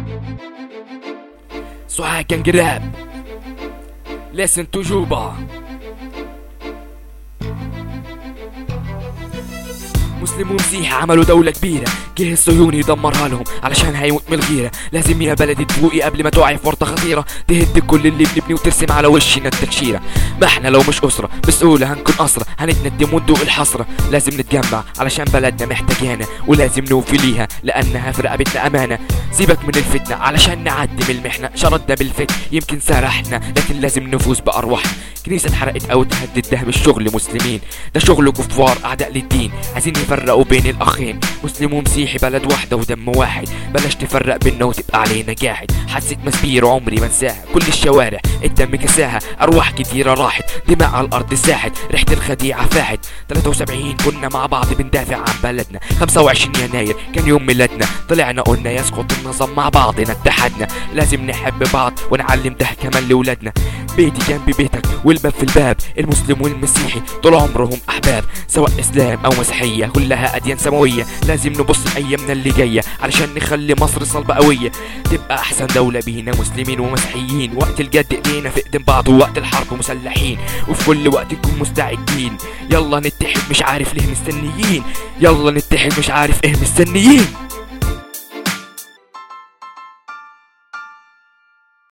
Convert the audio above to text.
Swag and grab. Listen to Juba. مسلم ومسيحي عملوا دولة كبيرة جه الصهيوني يدمرها لهم علشان هيموت من الغيرة لازم يا بلدي تفوقي قبل ما تقعي في ورطة خطيرة تهد كل اللي بنبني وترسم على وشنا التكشيرة ما احنا لو مش أسرة مسؤولة هنكون أسرة هنتندم وندوق الحسرة لازم نتجمع علشان بلدنا محتاجانا ولازم نوفي ليها لأنها في رقبتنا أمانة سيبك من الفتنة علشان نعدي من المحنة شردنا بالفتن يمكن سرحنا لكن لازم نفوز بأرواحنا كنيسة اتحرقت أو تهدد ده مش شغل مسلمين ده شغل كفار أعداء للدين عايزين يفرقوا بين الأخين مسلم ومسيحي بلد واحدة ودم واحد بلاش تفرق بينا وتبقى علينا جاحد حسيت مسبير عمري ما انساها كل الشوارع الدم كساها أرواح كتيرة راحت دماء على الأرض ساحت ريحة الخديعة فاحت 73 كنا مع بعض بندافع عن بلدنا 25 يناير كان يوم ميلادنا طلعنا قلنا يسقط النظام مع بعضنا اتحدنا لازم نحب بعض ونعلم ده كمان لولادنا بيتي جنب بيتك والباب في الباب المسلم والمسيحي طول عمرهم احباب سواء اسلام او مسيحيه كلها اديان سماويه لازم نبص ايامنا اللي جايه علشان نخلي مصر صلبه قويه تبقى احسن دوله بينا مسلمين ومسيحيين وقت الجد ايدينا في ايدين بعض ووقت الحرب مسلحين وفي كل وقت نكون مستعدين يلا نتحد مش عارف ليه مستنيين يلا نتحد مش عارف ايه مستنيين